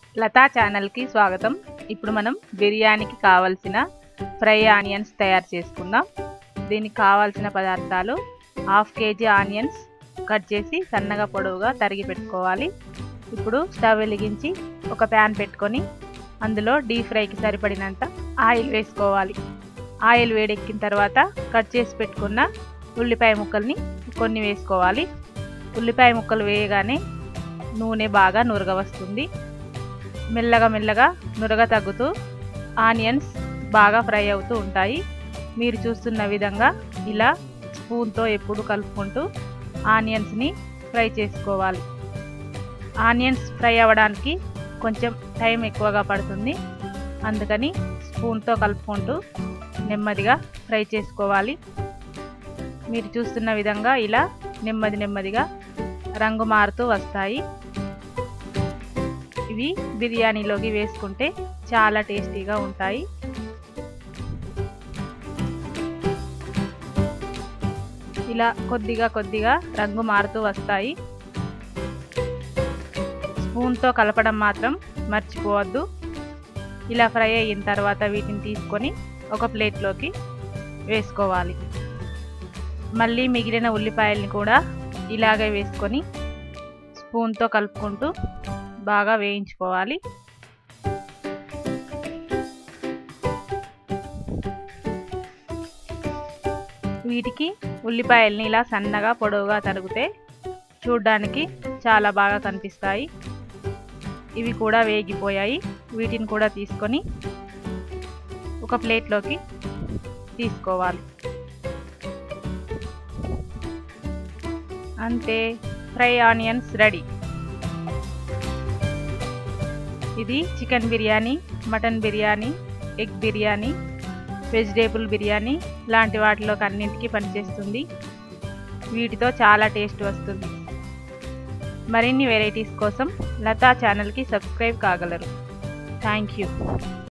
లతా ఛానల్కి స్వాగతం ఇప్పుడు మనం బిర్యానీకి కావలసిన ఫ్రై ఆనియన్స్ తయారు చేసుకుందాం దీనికి కావాల్సిన పదార్థాలు హాఫ్ కేజీ ఆనియన్స్ కట్ చేసి సన్నగా పొడవుగా తరిగి పెట్టుకోవాలి ఇప్పుడు స్టవ్ వెలిగించి ఒక ప్యాన్ పెట్టుకొని అందులో డీప్ ఫ్రైకి సరిపడినంత ఆయిల్ వేసుకోవాలి ఆయిల్ వేడెక్కిన తర్వాత కట్ చేసి పెట్టుకున్న ఉల్లిపాయ ముక్కల్ని కొన్ని వేసుకోవాలి ఉల్లిపాయ ముక్కలు వేయగానే నూనె బాగా నురగ వస్తుంది మెల్లగా మెల్లగా నురగ తగ్గుతూ ఆనియన్స్ బాగా ఫ్రై అవుతూ ఉంటాయి మీరు చూస్తున్న విధంగా ఇలా స్పూన్తో ఎప్పుడు కలుపుకుంటూ ఆనియన్స్ని ఫ్రై చేసుకోవాలి ఆనియన్స్ ఫ్రై అవ్వడానికి కొంచెం టైం ఎక్కువగా పడుతుంది అందుకని స్పూన్తో కలుపుకుంటూ నెమ్మదిగా ఫ్రై చేసుకోవాలి మీరు చూస్తున్న విధంగా ఇలా నెమ్మది నెమ్మదిగా రంగు మారుతూ వస్తాయి ఇవి బిర్యానీలోకి వేసుకుంటే చాలా టేస్టీగా ఉంటాయి ఇలా కొద్దిగా కొద్దిగా రంగు మారుతూ వస్తాయి స్పూన్తో కలపడం మాత్రం మర్చిపోవద్దు ఇలా ఫ్రై అయిన తర్వాత వీటిని తీసుకొని ఒక ప్లేట్లోకి వేసుకోవాలి మళ్ళీ మిగిలిన ఉల్లిపాయల్ని కూడా ఇలాగే వేసుకొని స్పూన్తో కలుపుకుంటూ బాగా వేయించుకోవాలి వీటికి ఉల్లిపాయల్ని ఇలా సన్నగా పొడవుగా తరిగితే చూడ్డానికి చాలా బాగా కనిపిస్తాయి ఇవి కూడా వేగిపోయాయి వీటిని కూడా తీసుకొని ఒక ప్లేట్లోకి తీసుకోవాలి అంతే ఫ్రై ఆనియన్స్ రెడీ ఇది chicken biryani mutton biryani egg biryani vegetable biryani లాంటి వాటిలోకి అన్నింటికి పనిచేస్తుంది వీటితో చాలా టేస్ట్ వస్తుంది మరిన్ని వెరైటీస్ కోసం లతా ఛానల్కి సబ్స్క్రైబ్ కాగలరు థ్యాంక్ యూ